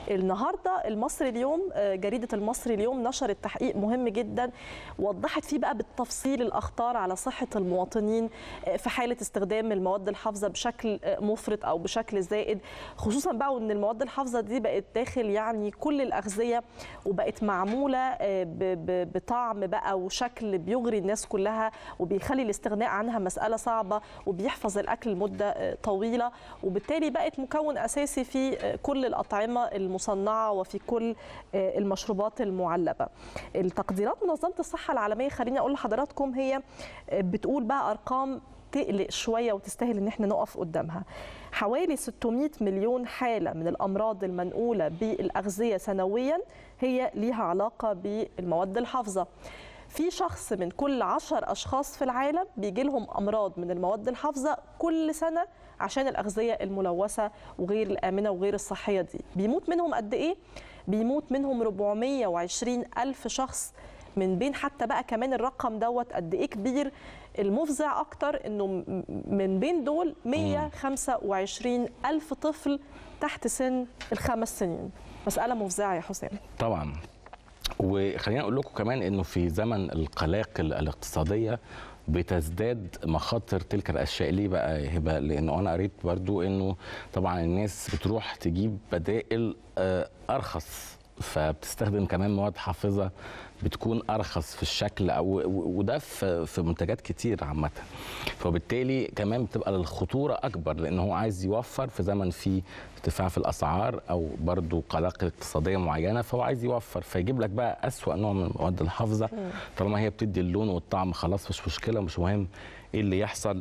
النهارده المصري اليوم آه، جريده المصري اليوم نشرت تحقيق مهم جدا وضحت فيه بقى بالتفصيل الاخطار على صحه المواطنين آه، في حاله استخدام المواد الحافظه بشكل آه، مفرط او بشكل زائد خصوصا بقى وان المواد الحافظه دي بقت داخل يعني كل الاغذيه وبقت معموله آه، ب- ب- بطعم بقى وشكل بيغري الناس كلها وبيخلي الاستغناء عنها مساله صعبه وبيحفظ الاكل لمده آه، طويله وبالتالي بقت مكون اساسي في آه، كل الاطعمه المصنعه وفي كل آه، المشروبات المعلبه. التقديرات منظمه الصحه العالميه خليني اقول لحضراتكم هي آه، بتقول بقى ارقام تقلق شويه وتستاهل ان احنا نقف قدامها. حوالي 600 مليون حاله من الامراض المنقوله بالاغذيه سنويا هي ليها علاقه بالمواد الحافظه. في شخص من كل عشر أشخاص في العالم بيجي لهم أمراض من المواد الحافظة كل سنة عشان الأغذية الملوثة وغير الآمنة وغير الصحية دي بيموت منهم قد إيه؟ بيموت منهم 420 ألف شخص من بين حتى بقى كمان الرقم دوت قد إيه كبير المفزع أكتر إنه م- من بين دول 125 ألف طفل تحت سن الخمس سنين مسألة مفزعة يا حسام طبعا وخلينا اقول لكم كمان انه في زمن القلاقل الاقتصاديه بتزداد مخاطر تلك الاشياء ليه بقى يا هبه لانه انا قريت برضو انه طبعا الناس بتروح تجيب بدائل آه، ارخص فبتستخدم كمان مواد حافظه بتكون ارخص في الشكل او وده في في منتجات كتير عامه فبالتالي كمان بتبقى الخطوره اكبر لان هو عايز يوفر في زمن فيه ارتفاع في الاسعار او برضو قلاقل اقتصاديه معينه فهو عايز يوفر فيجيب لك بقى اسوا نوع من المواد الحافظه طالما هي بتدي اللون والطعم خلاص مش مشكله مش مهم ايه اللي يحصل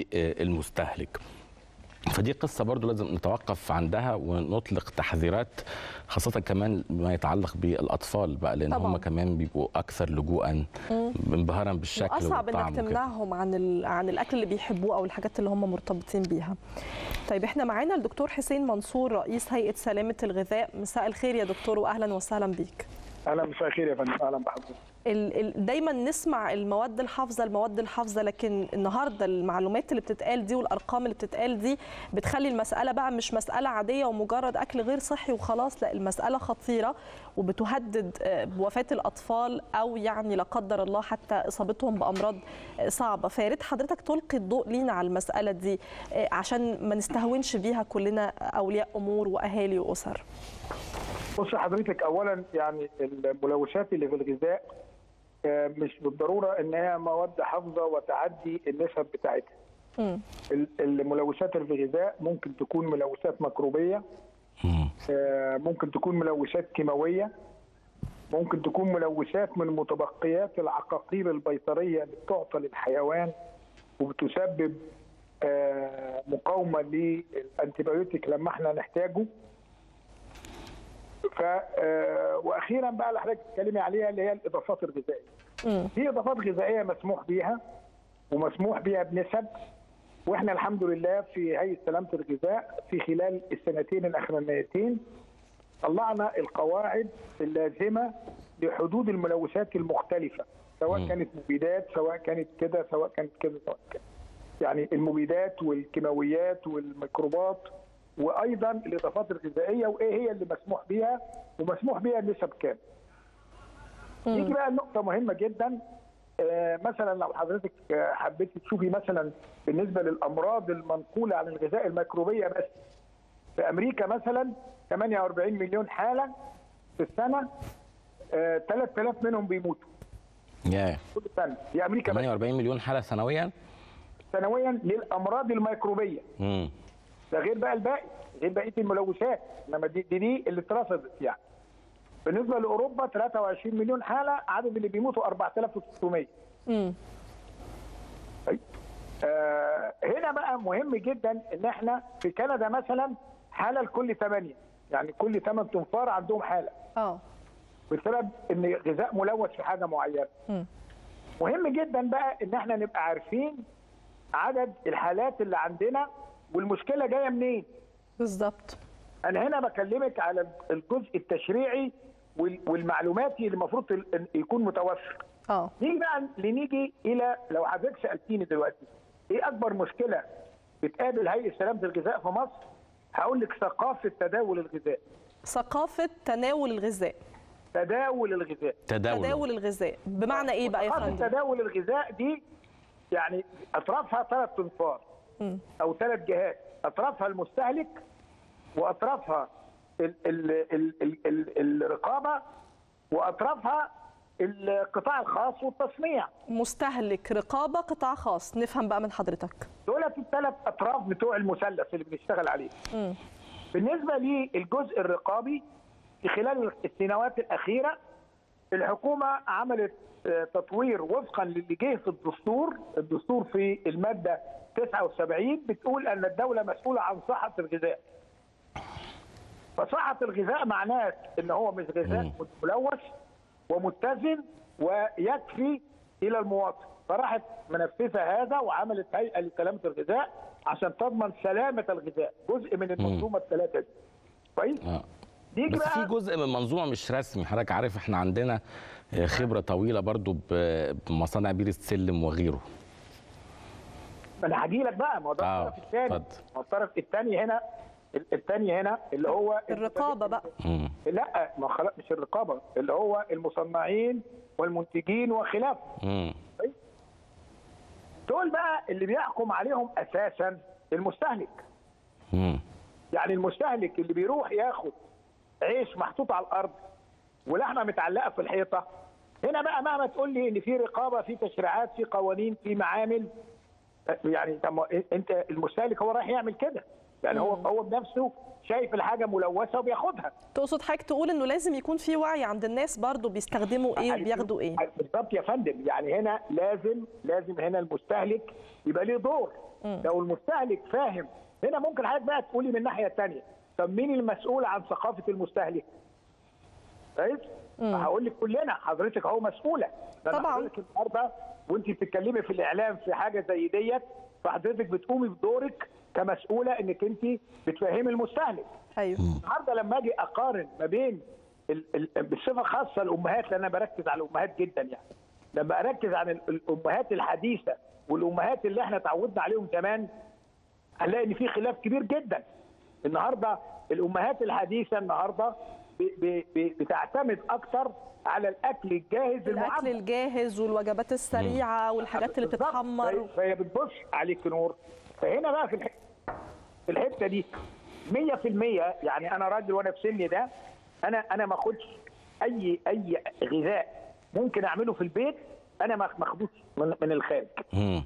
للمستهلك فدي قصه برضو لازم نتوقف عندها ونطلق تحذيرات خاصه كمان بما يتعلق بالاطفال بقى لان طبعاً. هم كمان بيبقوا اكثر لجوءا انبهارا بالشكل واصعب والطعم انك وكده. تمنعهم عن ال... عن الاكل اللي بيحبوه او الحاجات اللي هم مرتبطين بيها. طيب احنا معانا الدكتور حسين منصور رئيس هيئه سلامه الغذاء مساء الخير يا دكتور واهلا وسهلا بيك. اهلا مساء الخير يا فندم اهلا بحضرتك ال... ال... دايما نسمع المواد الحافظه المواد الحافظه لكن النهارده المعلومات اللي بتتقال دي والارقام اللي بتتقال دي بتخلي المساله بقى مش مساله عاديه ومجرد اكل غير صحي وخلاص لا المساله خطيره وبتهدد آه، بوفاه الاطفال او يعني لا قدر الله حتى اصابتهم بامراض آه، صعبه فيا ريت حضرتك تلقي الضوء لينا على المساله دي آه، عشان ما نستهونش بيها كلنا اولياء امور واهالي واسر. بص حضرتك اولا يعني الملوثات اللي في الغذاء آه، مش بالضروره ان هي مواد حافظه وتعدي النسب بتاعتها مم. ال- الملوثات اللي في الغذاء ممكن تكون ملوثات ميكروبيه مم. آه، ممكن تكون ملوثات كيماويه ممكن تكون ملوثات من متبقيات العقاقير البيطريه اللي بتعطى للحيوان وبتسبب آه، مقاومه للانتيبيوتيك لما احنا نحتاجه ف آه، واخيرا بقى اللي حضرتك بتتكلمي عليها اللي هي الاضافات الغذائيه مم. في اضافات غذائيه مسموح بيها ومسموح بيها بنسب واحنا الحمد لله في هيئه سلامه الغذاء في خلال السنتين الاخرانيتين طلعنا القواعد اللازمه لحدود الملوثات المختلفه سواء مم. كانت مبيدات سواء كانت كده سواء كانت كده سواء كده يعني المبيدات والكيماويات والميكروبات وايضا الاضافات الغذائيه وايه هي اللي مسموح بيها ومسموح بيها بنسب كام يجي بقى نقطة مهمة جدا آه، مثلا لو حضرتك آه، حبيتي تشوفي مثلا بالنسبة للأمراض المنقولة عن الغذاء الميكروبية بس في أمريكا مثلا 48 مليون حالة في السنة آه، 3000 منهم بيموتوا يا كل سنة في أمريكا بس 48 مليون حاله سنويا سنويا للأمراض الميكروبية مم. ده غير بقى الباقي غير بقية الملوثات إنما دي, دي, دي اللي اترصدت يعني بالنسبة لأوروبا 23 مليون حالة عدد اللي بيموتوا 4600 مم. طيب. آه هنا بقى مهم جدا ان احنا في كندا مثلا حاله لكل ثمانيه يعني كل ثمان تنفار عندهم حاله اه بسبب ان غذاء ملوث في حاجه معينه. مم. مهم جدا بقى ان احنا نبقى عارفين عدد الحالات اللي عندنا والمشكله جايه منين. بالظبط. انا هنا بكلمك على الجزء التشريعي وال- والمعلوماتي اللي المفروض ال- يكون متوفر. اه نيجي بقى لنيجي الى لو حضرتك سالتيني دلوقتي ايه اكبر مشكله بتقابل هيئه سلامه الغذاء في مصر؟ هقول لك ثقافه تداول الغذاء. ثقافه تناول الغذاء تداول الغذاء تداول تداول الغذاء بمعنى ايه بقى يا ثقافة فندم تداول الغذاء دي يعني اطرافها ثلاث انفار او ثلاث جهات اطرافها المستهلك واطرافها ال ال ال ال ال الرقابه واطرافها القطاع الخاص والتصنيع مستهلك رقابه قطاع خاص نفهم بقى من حضرتك دولت الثلاث اطراف بتوع المثلث اللي بنشتغل عليه بالنسبه للجزء الرقابي في خلال السنوات الاخيره الحكومه عملت آه، تطوير وفقا للي جه في الدستور الدستور في الماده 79 بتقول ان الدوله مسؤوله عن صحه الغذاء فصحه الغذاء معناه ان هو مش غذاء ملوث ومتزن ويكفي الى المواطن فراحت منفذه هذا وعملت هيئه لسلامه الغذاء عشان تضمن سلامه الغذاء جزء من المنظومه الثلاثه دي كويس آه. نيجي بس في بقى جزء من منظومه مش رسمي حضرتك عارف احنا عندنا آه، خبره طويله برضو ب- بمصانع بير السلم وغيره ما انا هجي لك بقى ما هو ده آه، الطرف الثاني اتفضل. ما هو الطرف الثاني هنا الثاني هنا اللي هو الرقابه بقى مم. لا ما خلاص مش الرقابه اللي هو المصنعين والمنتجين وخلافه مم. دول بقى اللي بيحكم عليهم اساسا المستهلك مم. يعني المستهلك اللي بيروح ياخد عيش محطوط على الارض ولحمه متعلقه في الحيطه هنا بقى مهما تقول لي ان في رقابه في تشريعات في قوانين في معامل يعني طب ما انت المستهلك هو رايح يعمل كده يعني هو هو بنفسه شايف الحاجه ملوثه وبياخدها تقصد حضرتك تقول انه لازم يكون في وعي عند الناس برضو بيستخدموا ايه وبياخدوا ايه بالظبط يا فندم يعني هنا لازم لازم هنا المستهلك يبقى ليه دور لو المستهلك فاهم هنا ممكن حضرتك بقى تقولي من الناحيه الثانيه طب مين المسؤول عن ثقافه المستهلك؟ كويس؟ هقول لك كلنا حضرتك اهو مسؤوله ده أنا طبعاً. حضرتك النهارده وانت بتتكلمي في الاعلام في حاجه زي ديت فحضرتك بتقومي بدورك كمسؤوله انك انت بتفهمي المستهلك ايوه النهارده لما اجي اقارن ما بين ال- ال- بصفه خاصه الامهات لان انا بركز على الامهات جدا يعني لما اركز عن ال- الامهات الحديثه والامهات اللي احنا اتعودنا عليهم زمان هنلاقي ان في خلاف كبير جدا النهارده الامهات الحديثه النهارده ب- ب- ب- بتعتمد اكتر على الاكل الجاهز الاكل المعبى الجاهز والوجبات السريعه والحاجات اللي بالظبط. بتتحمر فهي- فهي بتبص عليك نور فهنا بقى في الح- في الحته دي 100% يعني انا راجل وانا في سني ده انا انا ما اخدش اي اي غذاء ممكن اعمله في البيت انا ما ما اخدوش من, من الخارج مم.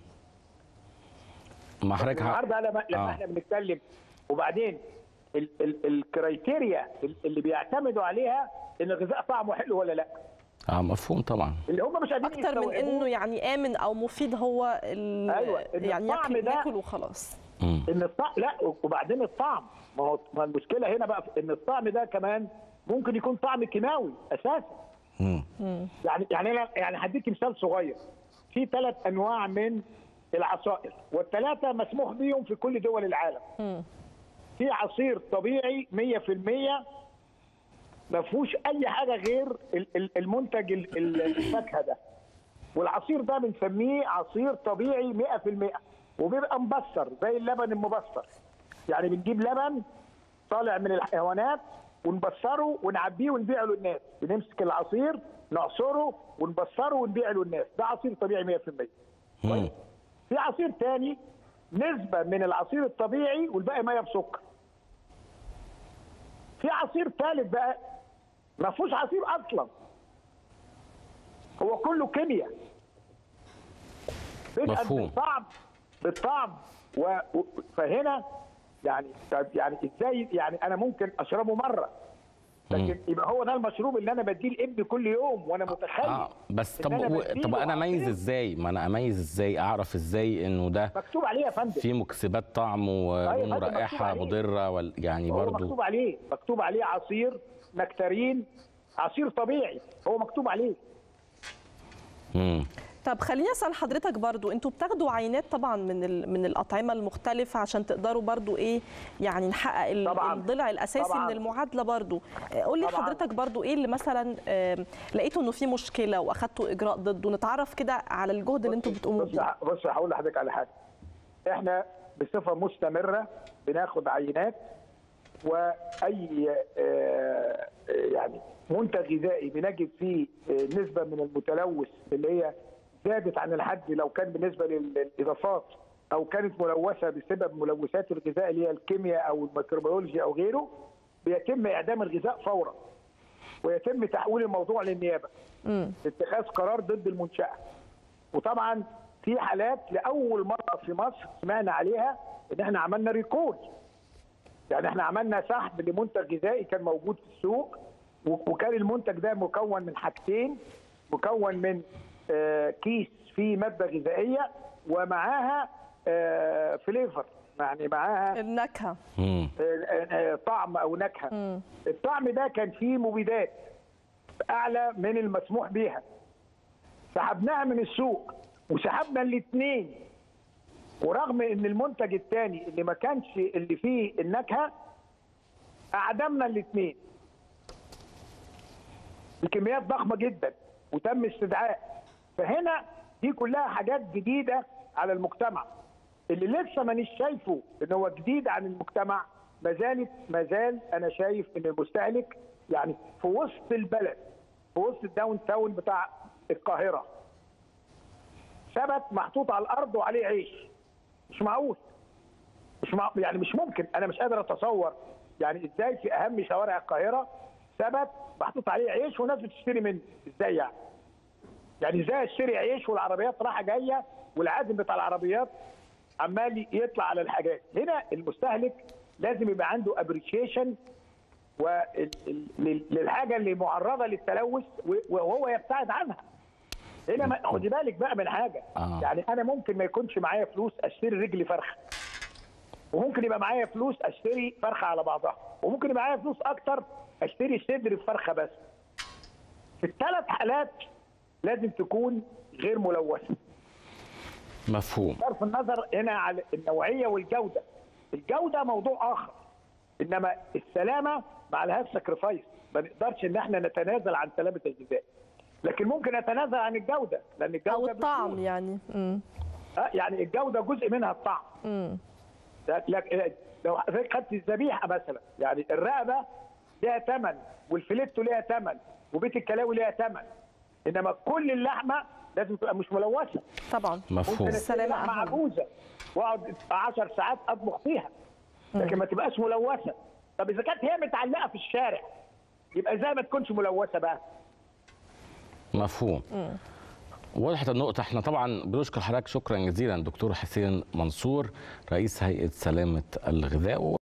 ما حضرتك ه- النهارده لما لما آه. احنا بنتكلم وبعدين ال ال الكرايتيريا اللي بيعتمدوا عليها ان الغذاء طعمه حلو ولا لا اه مفهوم طبعا اللي هم مش قادرين اكتر من يستوعبوه. انه يعني امن او مفيد هو ال- أيوة، إن يعني الطعم ياكل ده- ياكل وخلاص مم. ان الطعم لا وبعدين الطعم ما هو ما المشكله هنا بقى في ان الطعم ده كمان ممكن يكون طعم كيماوي اساسا مم. يعني يعني انا يعني هديك مثال صغير في ثلاث انواع من العصائر والثلاثه مسموح بيهم في كل دول العالم في عصير طبيعي 100% ما فيهوش اي حاجه غير ال- ال- المنتج ال- ال- الفاكهه ده والعصير ده بنسميه عصير طبيعي 100% وبيبقى مبستر زي اللبن المبستر يعني بنجيب لبن طالع من الحيوانات ونبصره ونعبيه ونبيعه للناس بنمسك العصير نعصره ونبصره ونبيعه للناس ده عصير طبيعي 100% مم. في عصير تاني نسبة من العصير الطبيعي والباقي مية بسكر. في عصير ثالث بقى ما فيهوش عصير أصلا. هو كله كيمياء. بدءا مفهوم. بالطعم بالطعم و... و... فهنا يعني طب يعني ازاي يعني انا ممكن اشربه مره لكن يبقى هو ده المشروب اللي انا بديه لابني كل يوم وانا متخيل اه بس إن طب أنا و... بديله طب انا اميز عصير ازاي ما انا اميز ازاي اعرف ازاي انه ده مكتوب عليه يا فندم في مكسبات طعم أيوة، ولون مكتوب رائحه عليه. مضره وال... يعني هو برضو مكتوب عليه مكتوب عليه عصير نكترين عصير طبيعي هو مكتوب عليه مم. طب خليني اسال حضرتك برضو انتوا بتاخدوا عينات طبعا من ال- من الاطعمه المختلفه عشان تقدروا برضو ايه يعني نحقق ال- طبعاً. الضلع الاساسي طبعاً. من المعادله برضو آه، قول لي طبعاً. حضرتك برضو ايه اللي مثلا آم، لقيتوا انه في مشكله واخدتوا اجراء ضده نتعرف كده على الجهد اللي انتوا بتقوموا بص بيه بص هقول لحضرتك على حاجه احنا بصفه مستمره بناخد عينات واي آه، يعني منتج غذائي بنجد فيه آه، نسبه من المتلوث اللي هي زادت عن الحد لو كان بالنسبه للاضافات او كانت ملوثه بسبب ملوثات الغذاء اللي هي الكيمياء او الميكروبيولوجي او غيره بيتم اعدام الغذاء فورا ويتم تحويل الموضوع للنيابه اتخاذ قرار ضد المنشاه وطبعا في حالات لاول مره في مصر سمعنا عليها ان احنا عملنا ريكول يعني احنا عملنا سحب لمنتج غذائي كان موجود في السوق و- وكان المنتج ده مكون من حاجتين مكون من آه، كيس فيه ماده غذائيه ومعاها آه، فليفر يعني معاها النكهه مم. آه، آه، طعم او نكهه الطعم ده كان فيه مبيدات اعلى من المسموح بيها سحبناها من السوق وسحبنا الاثنين ورغم ان المنتج الثاني اللي ما كانش اللي فيه النكهه اعدمنا الاثنين بكميات ضخمه جدا وتم استدعاء فهنا دي كلها حاجات جديده على المجتمع اللي لسه مانيش شايفه ان هو جديد عن المجتمع ما زالت ما زال انا شايف ان المستهلك يعني في وسط البلد في وسط الداون تاون بتاع القاهره ثبت محطوط على الارض وعليه عيش مش معقول مش مع... يعني مش ممكن انا مش قادر اتصور يعني ازاي في اهم شوارع القاهره ثبت محطوط عليه عيش وناس بتشتري منه ازاي يعني يعني ازاي اشتري عيش والعربيات رايحه جايه والعازم بتاع العربيات عمال يطلع على الحاجات هنا المستهلك لازم يبقى عنده ابريشيشن للحاجه اللي معرضه للتلوث و- وهو يبتعد عنها هنا ما- خدي بالك بقى من حاجه آه. يعني انا ممكن ما يكونش معايا فلوس اشتري رجل فرخه وممكن يبقى معايا فلوس اشتري فرخه على بعضها وممكن يبقى معايا فلوس اكتر اشتري صدر فرخه بس في الثلاث حالات لازم تكون غير ملوثه مفهوم صرف النظر هنا على النوعيه والجوده الجوده موضوع اخر انما السلامه ما عليهاش سكرفايس ما نقدرش ان احنا نتنازل عن سلامه الغذاء لكن ممكن نتنازل عن الجوده لان الجوده او الطعم بتكون- يعني مم. آه، يعني الجوده جزء منها الطعم مم. لك- لو حضرتك خدت الذبيحه مثلا يعني الرقبه ليها ثمن والفليتو ليها ثمن وبيت الكلاوي ليها ثمن انما كل اللحمه لازم تبقى مش ملوثه طبعا مفهوم ممكن اشتري السلامة لحمه أهم. عجوزه واقعد 10 ساعات اطبخ فيها لكن ما تبقاش ملوثه طب اذا كانت هي متعلقه في الشارع يبقى ازاي ما تكونش ملوثه بقى مفهوم وضحت النقطة احنا طبعا بنشكر حضرتك شكرا جزيلا دكتور حسين منصور رئيس هيئة سلامة الغذاء